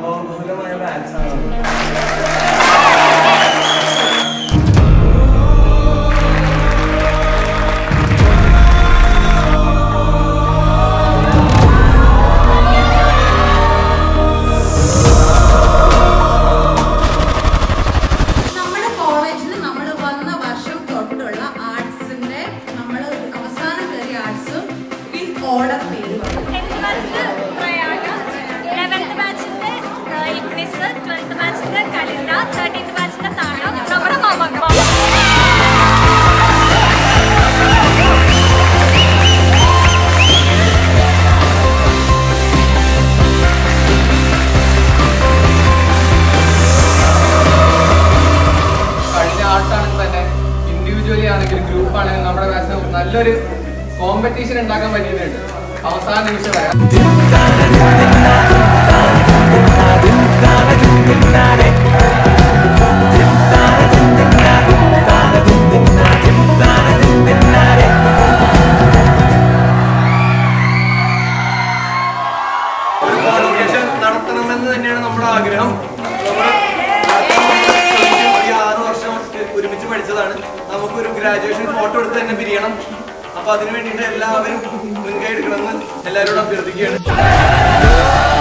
ബഹുലമായ batch ആണ് നമ്മുടെ കോളേജിൽ നമ്മൾ വന്ന വർഷം തൊട്ടുള്ള ആർട്സിന്റെ നമ്മൾ അവസാനം കയറിയ ആർട്സും ഇൻ ഓർഡർ പേര് പറയും ടെൻത്ത് ബാച്ചില് പ്രയാഗ ലെവൻത്ത് ബാച്ചിന്റെ ഇഗ്നിസ് ട്വൽത്ത് ബാച്ചിന്റെ കലിത തേർട്ടീൻത്ത് ബാച്ചിന്റെ താഴം നമ്മുടെ മാമക്ക കഴിഞ്ഞ ആർട്സ് ആണെങ്കിൽ തന്നെ ഇൻഡിവിജ്വലി ആണെങ്കിലും ഗ്രൂപ്പ് ആണെങ്കിലും നമ്മുടെ ബാച്ചിന് നല്ലൊരു കോമ്പറ്റീഷൻ ഉണ്ടാക്കാൻ പറ്റിയിട്ടുണ്ട് അവസാന നിമിഷം വരെ ഒരു കോൺവെക്കേഷൻ നടത്തണമെന്ന് തന്നെയാണ് നമ്മുടെ ആഗ്രഹം നമ്മൾ ഈ ആറ് വർഷം ഒരുമിച്ച് പഠിച്ചതാണ് നമുക്കൊരു ഗ്രാജുവേഷൻ ഫോട്ടോ എടുത്ത് തന്നെ പിരിയണം അപ്പൊ അതിനു വേണ്ടിയിട്ട് എല്ലാവരും മുൻകൈ എടുക്കണമെന്ന് എല്ലാവരോടും അഭ്യർത്ഥിക്കുകയാണ്